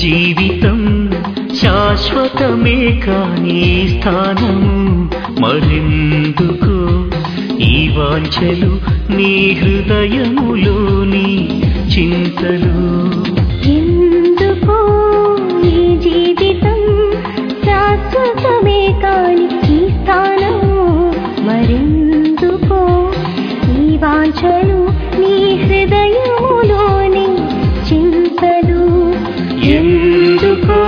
జీవితం శాశ్వతమే కానీ స్థానం మరెందుకు ఈ వాంఛలు నీ హృదయములోని చింతలు ఎందుకో ఈ జీవితం శాశ్వతమే కాని ఈ స్థానం మరెందుకో ఈ వాంఛలు నీ హృదయములోని చింతలు ఎందుకో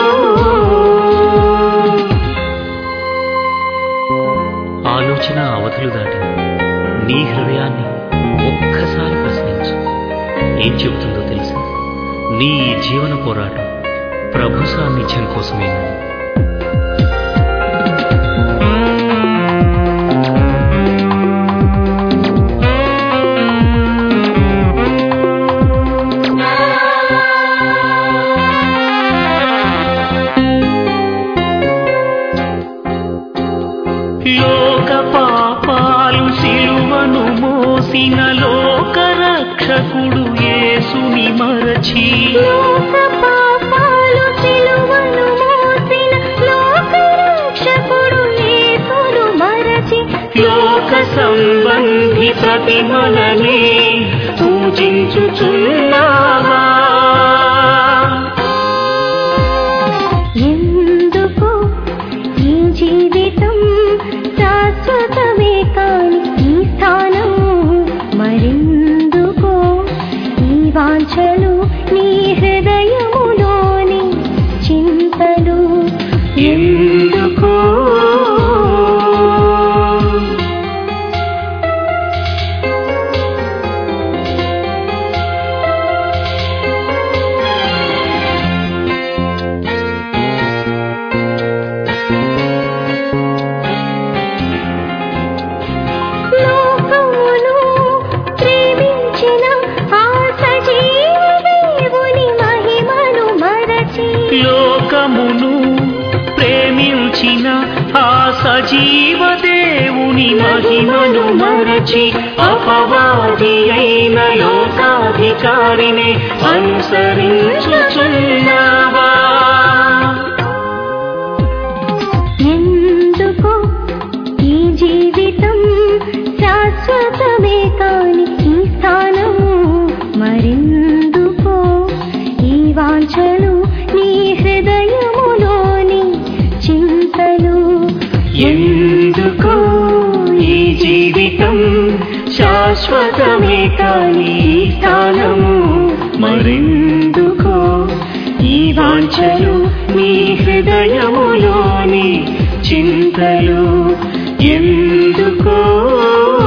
ఆలోచన అవధులు దాటి నీ హృదయాన్ని ఒక్కసారి ప్రశ్నించు ఏం చెబుతుందో తెలుసా నీ ఈ జీవన పోరాటం ప్రభు సాన్నిధ్యం కోసమేనని లోక పాపాలు సిలువను మోసిన లోక రక్షకుడు యేసుని మరచి లోక పాపాలు సిలువను మోసిన లోక రక్షకుడు యేసును మరచి లోక సంబంధి ప్రతిమలనే పూజించుచున్నావా ఎందుకు ఈ జీవితం శాశ్వతమే కాని ఈ స్థానం మరెందుకో ఈ వాంఛలు నీ హృదయములోని చింతలు ఎందుకో లోకమును ప్రేమించిన ఆ సజీవ దేవుని మహిమను మరచి లోకమును ప్రేమించిన ఆ సజీవ దేవుని మహిమను మరచి అపవాది అయిన లోకాధికారిని అనుసరించుచున్నావా ఎందుకో ఈ జీవితం శాశ్వతమే కాని ఈ స్థానం మరెందుకో ఈ వాంఛలు నీ హృదయములోని చింతలు ఎందుకో ఈ జీవితం శాశ్వతమే కానీ స్థానము మరెందుకో ఈ వాంఛలు నీ హృదయములోని చింతలు ఎందుకో